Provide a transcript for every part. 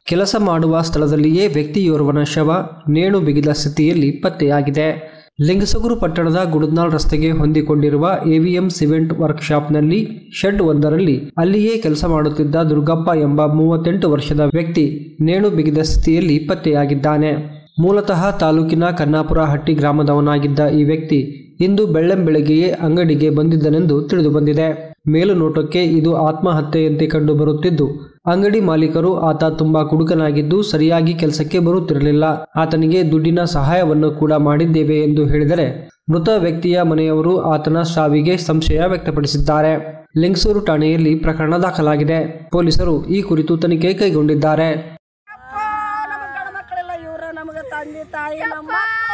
ಕೆಲಸ ಮಾಡುವ ಸ್ಥಳದಲ್ಲಿಯೇ ವ್ಯಕ್ತಿಯೋರ್ವನ ಶವ ನೇಣು ಬಿಗಿದ ಸ್ಥಿತಿಯಲ್ಲಿ ಪತ್ತೆಯಾಗಿದೆ ಲಿಂಗಸಗೂರು ಪಟ್ಟಣದ ಗುಡದ್ನಾಳ್ ರಸ್ತೆಗೆ ಹೊಂದಿಕೊಂಡಿರುವ ಎವಿಎಂ ಸಿಮೆಂಟ್ ವರ್ಕ್ಶಾಪ್ನಲ್ಲಿ ಶೆಡ್ ಒಂದರಲ್ಲಿ ಅಲ್ಲಿಯೇ ಕೆಲಸ ಮಾಡುತ್ತಿದ್ದ ದುರ್ಗಪ್ಪ ಎಂಬ ಮೂವತ್ತೆಂಟು ವರ್ಷದ ವ್ಯಕ್ತಿ ನೇಣು ಬಿಗಿದ ಸ್ಥಿತಿಯಲ್ಲಿ ಪತ್ತೆಯಾಗಿದ್ದಾನೆ ಮೂಲತಃ ತಾಲೂಕಿನ ಕನ್ನಾಪುರ ಹಟ್ಟಿ ಗ್ರಾಮದವನಾಗಿದ್ದ ಈ ವ್ಯಕ್ತಿ ಇಂದು ಬೆಳ್ಳಂಬೆಳಗ್ಗೆಯೇ ಅಂಗಡಿಗೆ ಬಂದಿದ್ದನೆಂದು ತಿಳಿದುಬಂದಿದೆ ಮೇಲುನೋಟಕ್ಕೆ ಇದು ಆತ್ಮಹತ್ಯೆಯಂತೆ ಕಂಡು ಬರುತ್ತಿದ್ದು ಅಂಗಡಿ ಮಾಲೀಕರು ಆತ ತುಂಬಾ ಕುಡುಕನಾಗಿದ್ದು ಸರಿಯಾಗಿ ಕೆಲಸಕ್ಕೆ ಬರುತ್ತಿರಲಿಲ್ಲ ಆತನಿಗೆ ದುಡ್ಡಿನ ಸಹಾಯವನ್ನು ಕೂಡ ಮಾಡಿದ್ದೇವೆ ಎಂದು ಹೇಳಿದರೆ ಮೃತ ವ್ಯಕ್ತಿಯ ಮನೆಯವರು ಆತನ ಸಾವಿಗೆ ಸಂಶಯ ವ್ಯಕ್ತಪಡಿಸಿದ್ದಾರೆ ಲಿಂಗಸೂರು ಠಾಣೆಯಲ್ಲಿ ಪ್ರಕರಣ ದಾಖಲಾಗಿದೆ ಪೊಲೀಸರು ಈ ಕುರಿತು ತನಿಖೆ ಕೈಗೊಂಡಿದ್ದಾರೆ ನಮ್ಮ ಗಂಡ ಮಕ್ಕಳೆಲ್ಲ ಇವ್ರ ನಮಗ ತಂದೆ ತಾಯಿ ನಮ್ಮ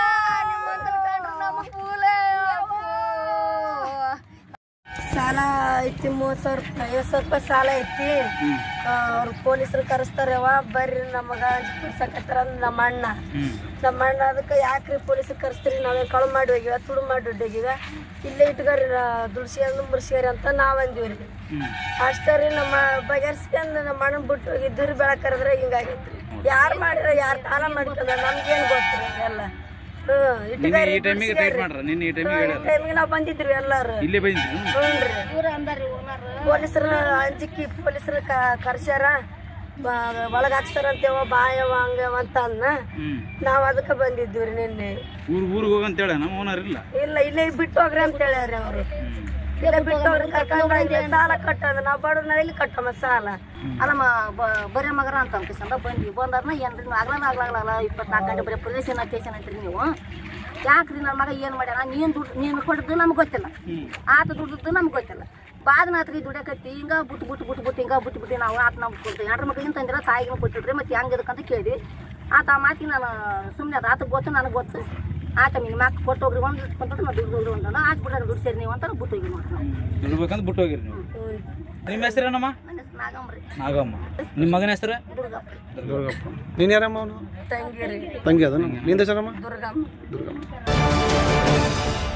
ಸಾಲ ಐತಿ ಮೂವತ್ತು ಸಾವಿರ ರೂಪಾಯಿ ಐವತ್ತು ಸಾವಿರ ರೂಪಾಯಿ ಸಾಲ ಐತಿ ಅವ್ರು ಪೊಲೀಸರು ಕರೆಸ್ತಾರವ ಬರ್ರಿ ನಮಗ ಬಿಡ್ಸಕತ್ತಾರ ಅಂದ್ ನಮ್ಮ ಅಣ್ಣ ನಮ್ಮ ಅಣ್ಣ ಅದಕ್ಕೆ ಯಾಕ್ರಿ ಪೊಲೀಸರು ಕರೆಸ್ತೀರಿ ನಾವೇ ಕಳು ಮಾಡಿ ಹೋಗಿವ ತುಡು ಮಾಡಿ ಹೋಗಿವ ಇಲ್ಲೇ ಇಟ್ಕೊರಿ ದುಡ್ಸ್ಕೊಂಡು ಮುರ್ಸ್ಯಾರಿ ಅಂತ ನಾವ್ ಅಂದಿವ್ರಿ ಅಷ್ಟೇ ರೀ ನಮ್ಮ ಬಗೆಹರಿಸ್ಕೊಂಡು ನಮ್ಮ ಅಣ್ಣನ ಬಿಟ್ಟು ಹೋಗಿದ್ದೀರಿ ಬೆಳಕರದ್ರೆ ಹಿಂಗಾಗೈತ್ರಿ ಯಾರು ಮಾಡಿರ ಯಾರು ತಾನ ಮಾಡ್ಕೊಂಡ ನಮ್ಗೇನ್ ಗೊತ್ತ್ರಿ ಎಲ್ಲ ಹ್ಮ್ ಇಟ್ಕೊರಿ ನಿನ್ನೆ ಈ ಟೈಮಿಗೆ ಹೇಳ್ಯಾರ ಟೈಮಿಗೆ ನಾವ್ ಬಂದಿದ್ರಿ ಎಲ್ಲಾರು ಇಲ್ಲೇ ಬಂದಿದ್ರು ಹ್ಞೂನ್ರಿ ಪೊಲೀಸರ ಅಂಜಿಕಿ ಪೊಲೀಸರ ಕರ್ಸ್ಯಾರ ಒಳಗ ಹಾಕ್ಸ್ತಾರಂತೇವ ಬಾಯವ ಹಂಗವ ಅಂತ ಅನ್ನ ಹ್ಮ್ ನಾವ್ ಅದಕ್ಕೆ ಬಂದಿದ್ವಿ ರೀ ನಿನ್ನೆ ಊರ್ ಊರಿಗೆ ಹೋಗಂತ ಹೇಳ ನಮ್ಮ ಓನರ್ ಇಲ್ಲ ಇಲ್ಲ ಇಲ್ಲೇ ಬಿಟ್ಟು ಹೋಗ್ರಿ ಅಂತ ಹೇಳ್ಯಾರ ಅವ್ರು ಇಲ್ಲೇ ಬಿಟ್ಟು ಹೋಗ್ರಿ ಕರ್ಕೊಂಡ್ ಇಲ್ಲಿ ಸಾಲ ಕಟ್ಟೋದು ನಾವ್ ಬಡ ಇಲ್ಲಿ ಕಟ್ಟಮ್ಮ ಸಾಲ ಅಲ್ಲಮ್ಮ ಬರೀ ಮಗರ ಅಂತ ಅನ್ಕಿಸಂದ ಬಂದ್ವಿ ಬಂದಾದ್ನ ಏನ್ರಿ ನೀವು ಆಗ್ಲಲ್ಲ ಆಗ್ಲಾಗಲ್ಲ ಇಪ್ಪತ್ನಾಲ್ಕು ಗಂಟೆ ಬರೀ ಪ್ರದೇಶ ಟೇಷನ್ ಐತ್ರಿ ನೀವು ಯಾಕ್ರಿ ನನ್ನ ಮಗ ಏನು ಮಾಡ್ಯಾನ ನೀನು ದುಡ್ಡು ನೀನು ಕೊಡದ್ದು ನಮ್ಗೆ ಗೊತ್ತಿಲ್ಲ ಆತ ದುಡ್ಡದ್ದು ನಮ್ಗೆ ಗೊತ್ತಿಲ್ಲ ಬಾದನಾತ್ರಿ ದುಡಿಯಕತ್ತಿ ಹಿಂಗ ಬುಟ್ಟು ಬುಟ್ಟು ಬುಟ್ಟು ಬುಟ್ಟು ಹಿಂಗ ಬುಟ್ಟು ಬುಟ್ಟು ನಾವು ಆತ ನಮ್ಗೆ ಕೊಡ್ತೀವಿ ಎರಡ್ರ ಮಕ್ಕಳಿಗೆ ತಂದಿರ ತಾಯಿಗೆ ಕೊಟ್ಟಿದ್ರಿ ಮತ್ತೆ ಹೆಂಗೆ ಇದಕ್ಕಂತ ಕೇಳಿದ್ವಿ ಆತ ಆ ಮಾತಿಗೆ ನಾನು ಸುಮ್ಮನೆ ಅದು ಆತ ಗೊತ್ತು ನನಗೆ ಗೊತ್ತು ಆತ ನಿಮ್ಮ ಮಕ್ಕ ಕೊಟ್ಟು ಹೋಗ್ರಿ ಒಂದು ಕೊಟ್ಟು ನಾವು ದುಡ್ಡು ದುಡ್ಡು ಅಂತ ಆಯ್ತು ಬಿಡ್ರಿ ದುಡ್ಡು ಸೇರಿ ನೀವು ಅಂತ ಬಿಟ್ಟು ಹೋಗಿ ಮಾಡ್ತೀವಿ ನಾವು ದುಡ್ಬೇಕಂತ ಬಿಟ್ಟು ಹೋಗಿರಿ ನೀವು ನಿಮ್ಮ ಹೆಸರೇನಮ್ಮ ನನ್ನ ಹೆಸ್ರು ನಾಗಮ್ರಿ ನಾಗಮ್ಮ ನಿಮ್ಮ ಮಗನ ಹೆಸರು ದುರ್ಗಪ್ಪ ದುರ್ಗಪ್ಪ ನೀನು ಯಾರಮ್ಮ ಅವನು ತಂಗಿರಿ ತಂಗಿ ಅದನು ನಿಂದ ಹೆಸರಮ್ಮ ದುರ್ಗಮ್ಮ ದುರ್ಗಮ್ಮ